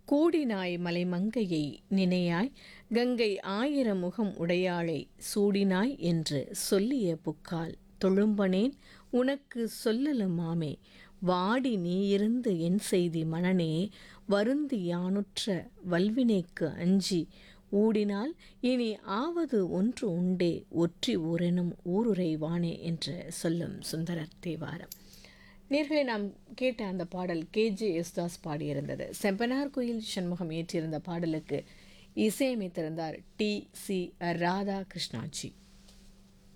கூடினாய் மலைமங்கையை நினையாய் கங்கை ஆயிரம் முகம் உடையாளை சூடினாய் என்று சொல்லிய புக்கால் தொழும்பனேன் உனக்கு சொல்லலுமாமே வாடி நீ இருந்து என் செய்தி மனனே வருந்தி யானுற்ற வல்வினைக்கு அஞ்சி ஊடினால் இனி ஆவது ஒன்று உண்டே ஒற்றி ஊரெனும் ஊருரைவானே என்று சொல்லும் சுந்தரர் தேவாரம் நேர்களை நாம் கேட்ட அந்த பாடல் கேஜே யேசுதாஸ் பாடியிருந்தது செம்பனார் கோயில் சண்முகம் ஏற்றிருந்த பாடலுக்கு இசையமைத்திருந்தார் டி சி ராதா கிருஷ்ணாஜி